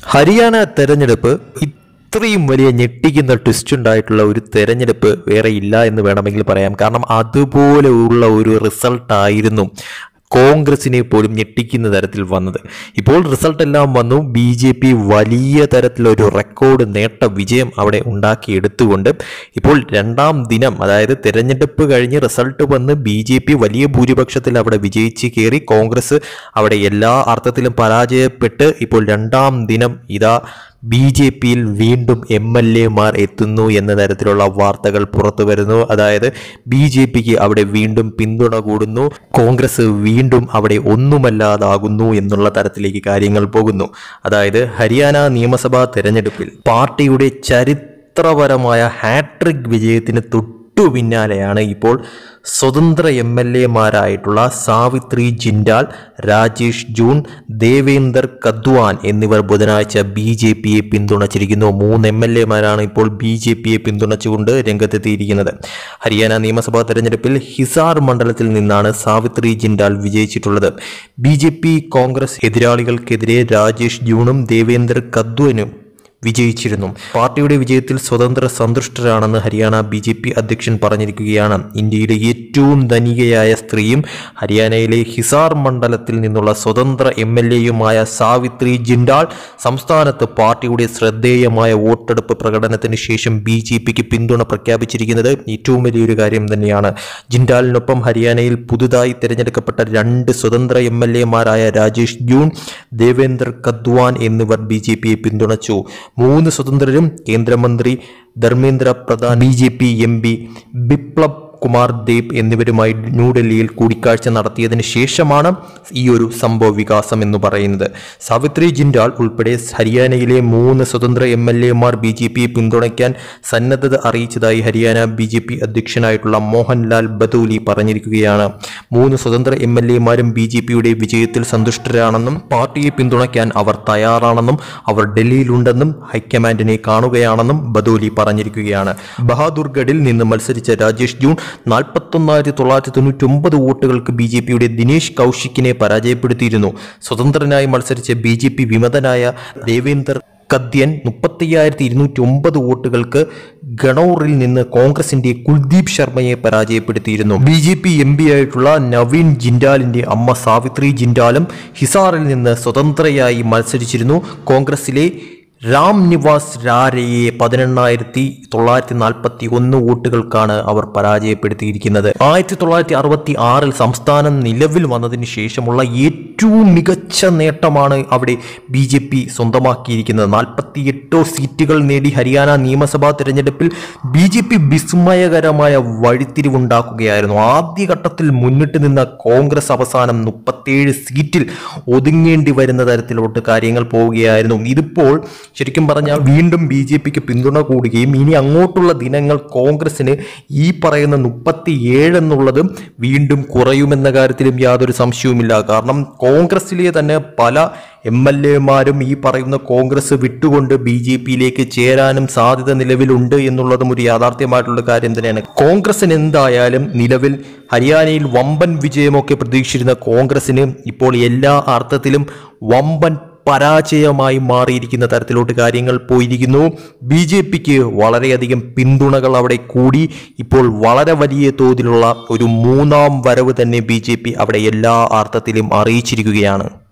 ഹരിയാന തെരഞ്ഞെടുപ്പ് ഇത്രയും വലിയ ഞെട്ടിക്കുന്ന ട്വിസ്റ്റ് ഉണ്ടായിട്ടുള്ള ഒരു തെരഞ്ഞെടുപ്പ് വേറെ ഇല്ല എന്ന് വേണമെങ്കിൽ പറയാം കാരണം അതുപോലെ ഉള്ള ഒരു റിസൾട്ടായിരുന്നു കോൺഗ്രസിനെ പോലും ഞെട്ടിക്കുന്ന തരത്തിൽ വന്നത് ഇപ്പോൾ റിസൾട്ട് എല്ലാം വന്നു ബി ജെ പി വലിയ തരത്തിലൊരു റെക്കോർഡ് നേട്ട വിജയം അവിടെ ഉണ്ടാക്കിയെടുത്തുകൊണ്ട് ഇപ്പോൾ രണ്ടാം ദിനം അതായത് തെരഞ്ഞെടുപ്പ് കഴിഞ്ഞ് റിസൾട്ട് വന്ന് ബി ജെ പി വലിയ ഭൂരിപക്ഷത്തിൽ അവിടെ വിജയിച്ച് കയറി കോൺഗ്രസ് അവിടെ എല്ലാ അർത്ഥത്തിലും പരാജയപ്പെട്ട് ഇപ്പോൾ രണ്ടാം ദിനം ഇതാ ബി ജെ പിയിൽ വീണ്ടും എം എൽ എമാർ എത്തുന്നു എന്ന തരത്തിലുള്ള വാർത്തകൾ പുറത്തു വരുന്നു അതായത് ബി ജെ പിക്ക് അവിടെ വീണ്ടും പിന്തുണ കൂടുന്നു കോൺഗ്രസ് വീണ്ടും അവിടെ ഒന്നുമല്ലാതാകുന്നു എന്നുള്ള തരത്തിലേക്ക് കാര്യങ്ങൾ പോകുന്നു അതായത് ഹരിയാന നിയമസഭാ തെരഞ്ഞെടുപ്പിൽ പാർട്ടിയുടെ ചരിത്രപരമായ ഹാട്രിക് വിജയത്തിന് തൊട്ടു പിന്നാലെയാണ് ഇപ്പോൾ സ്വതന്ത്ര എം എൽ എമാരായിട്ടുള്ള സാവിത്രി ജിൻഡാൽ രാജേഷ് ജൂൺ ദേവേന്ദർ കദ്വാൻ എന്നിവർ ബുധനാഴ്ച ബി ജെ പിയെ പിന്തുണച്ചിരിക്കുന്നു മൂന്ന് എം എൽ എമാരാണ് ഇപ്പോൾ ബി ജെ പിയെ പിന്തുണച്ചുകൊണ്ട് രംഗത്തെത്തിയിരിക്കുന്നത് ഹരിയാന നിയമസഭാ തെരഞ്ഞെടുപ്പിൽ ഹിസാർ മണ്ഡലത്തിൽ നിന്നാണ് സാവിത്രി ജിൻഡാൽ വിജയിച്ചിട്ടുള്ളത് ബി ജെ പി കോൺഗ്രസ് എതിരാളികൾക്കെതിരെ രാജേഷ് ജൂണും ദേവേന്ദർ കദ്വനും വിജയിച്ചിരുന്നു പാർട്ടിയുടെ വിജയത്തിൽ സ്വതന്ത്ര സന്തുഷ്ടരാണെന്ന് ഹരിയാന ബി ജെ പി അധ്യക്ഷൻ പറഞ്ഞിരിക്കുകയാണ് ഇന്ത്യയിലെ ഏറ്റവും ധനികയായ സ്ത്രീയും ഹരിയാനയിലെ ഹിസാർ മണ്ഡലത്തിൽ നിന്നുള്ള സ്വതന്ത്ര എം എൽ എയുമായ സാവിത്രി ജിൻഡാൾ സംസ്ഥാനത്ത് പാർട്ടിയുടെ ശ്രദ്ധേയമായ വോട്ടെടുപ്പ് പ്രകടനത്തിന് ശേഷം ബി ജെ പിക്ക് പിന്തുണ പ്രഖ്യാപിച്ചിരിക്കുന്നത് ഏറ്റവും വലിയൊരു കാര്യം തന്നെയാണ് ജിൻഡാലിനൊപ്പം ഹരിയാനയിൽ പുതുതായി തിരഞ്ഞെടുക്കപ്പെട്ട രണ്ട് സ്വതന്ത്ര എം എൽ എമാരായ രാജേഷ് ജൂൺ ദേവേന്ദർ കദ്വാൻ എന്നിവർ ബി ജെ പിയെ പിന്തുണച്ചു മൂന്ന് സ്വതന്ത്രരും കേന്ദ്രമന്ത്രി Dharmendra Pradhan B J P M P Biplab Kumar Deb എന്നിവരുമായി ന്യൂഡൽഹിയിൽ കൂടിക്കാഴ്ച നടത്തിയതിന് ശേഷമാണ് ഈ ഒരു സംഭവ വികാസം എന്ന് പറയുന്നത് സാവിത്രി ജിൻഡാൽ ഉൾപ്പെടെ ഹരിയാനയിലെ മൂന്ന് സ്വതന്ത്ര എം എൽ എമാർ ബി ജെ പിയെ പിന്തുണയ്ക്കാൻ സന്നദ്ധത അറിയിച്ചതായി ഹരിയാന ബി ജെ പി അധ്യക്ഷനായിട്ടുള്ള മോഹൻലാൽ ബദൂലി പറഞ്ഞിരിക്കുകയാണ് മൂന്ന് സ്വതന്ത്ര എം എൽ എമാരും ബി ജെ പിയുടെ വിജയത്തിൽ സന്തുഷ്ടരാണെന്നും പാർട്ടിയെ പിന്തുണയ്ക്കാൻ അവർ തയ്യാറാണെന്നും അവർ ഡൽഹിയിലുണ്ടെന്നും ഹൈക്കമാൻഡിനെ കാണുകയാണെന്നും ബദൂലി പറഞ്ഞിരിക്കുകയാണ് ബഹാദൂർഗഡിൽ നിന്ന് മത്സരിച്ച രാജേഷ് ജൂൺ നാൽപ്പത്തൊന്നായിരത്തി തൊള്ളായിരത്തി തൊണ്ണൂറ്റി ഒമ്പത് വോട്ടുകൾക്ക് ബി ജെ പിയുടെ ദിനേശ് കൗശിക്കിനെ പരാജയപ്പെടുത്തിയിരുന്നു സ്വതന്ത്രനായി മത്സരിച്ച ബി ജെ പി വിമതനായ ദേവേന്ദർ കദ്യൻ മുപ്പത്തയ്യായിരത്തി ഇരുന്നൂറ്റി ഒമ്പത് വോട്ടുകൾക്ക് ഗണൌറിൽ നിന്ന് കോൺഗ്രസിന്റെ കുൽദീപ് ശർമ്മയെ പരാജയപ്പെടുത്തിയിരുന്നു B J P M P ആയിട്ടുള്ള നവീൻ ജിൻഡാലിന്റെ അമ്മ സാവിത്രി ജിൻഡാലും ഹിസാറിൽ നിന്ന് സ്വതന്ത്രയായി മത്സരിച്ചിരുന്നു കോൺഗ്രസിലെ രാം നിവാസ് രാരയെ പതിനെണ്ണായിരത്തി തൊള്ളായിരത്തി നാൽപ്പത്തി ഒന്ന് വോട്ടുകൾക്കാണ് അവർ പരാജയപ്പെടുത്തിയിരിക്കുന്നത് ആയിരത്തി തൊള്ളായിരത്തി അറുപത്തി ആറിൽ സംസ്ഥാനം നിലവിൽ വന്നതിന് ശേഷമുള്ള ഏറ്റവും മികച്ച നേട്ടമാണ് അവിടെ ബി ജെ പി സ്വന്തമാക്കിയിരിക്കുന്നത് നാൽപ്പത്തി എട്ടോ സീറ്റുകൾ നേടി ഹരിയാന നിയമസഭാ തെരഞ്ഞെടുപ്പിൽ ബി ജെ പി വിസ്മയകരമായ വഴിത്തിരിവുണ്ടാക്കുകയായിരുന്നു ആദ്യഘട്ടത്തിൽ മുന്നിട്ട് നിന്ന കോൺഗ്രസ് അവസാനം മുപ്പത്തേഴ് സീറ്റിൽ ഒതുങ്ങേണ്ടി വരുന്ന തരത്തിലോട്ട് കാര്യങ്ങൾ പോവുകയായിരുന്നു ഇതിപ്പോൾ ശരിക്കും പറഞ്ഞാൽ വീണ്ടും ബി ജെ പിക്ക് പിന്തുണ കൂടുകയും ഇനി അങ്ങോട്ടുള്ള ദിനങ്ങൾ കോൺഗ്രസിന് ഈ പറയുന്ന മുപ്പത്തി ഏഴ് എന്നുള്ളത് വീണ്ടും കുറയുമെന്ന കാര്യത്തിലും യാതൊരു സംശയവുമില്ല കാരണം കോൺഗ്രസിലെ തന്നെ പല എം എൽ എമാരും ഈ പറയുന്ന കോൺഗ്രസ് വിട്ടുകൊണ്ട് ബി ജെ പിയിലേക്ക് ചേരാനും സാധ്യത നിലവിലുണ്ട് എന്നുള്ളതും ഒരു യാഥാർത്ഥ്യമായിട്ടുള്ള കാര്യം തന്നെയാണ് കോൺഗ്രസിന് എന്തായാലും നിലവിൽ ഹരിയാനയിൽ വമ്പൻ വിജയമൊക്കെ പ്രതീക്ഷിച്ചിരുന്ന കോൺഗ്രസിന് ഇപ്പോൾ എല്ലാ അർത്ഥത്തിലും വമ്പൻ പരാജയമായി മാറിയിരിക്കുന്ന തരത്തിലോട്ട് കാര്യങ്ങൾ പോയിരിക്കുന്നു ബി ജെ പിക്ക് വളരെയധികം പിന്തുണകൾ അവിടെ കൂടി ഇപ്പോൾ വളരെ വലിയ തോതിലുള്ള ഒരു മൂന്നാം വരവ് തന്നെ ബി അവിടെ എല്ലാ അർത്ഥത്തിലും അറിയിച്ചിരിക്കുകയാണ്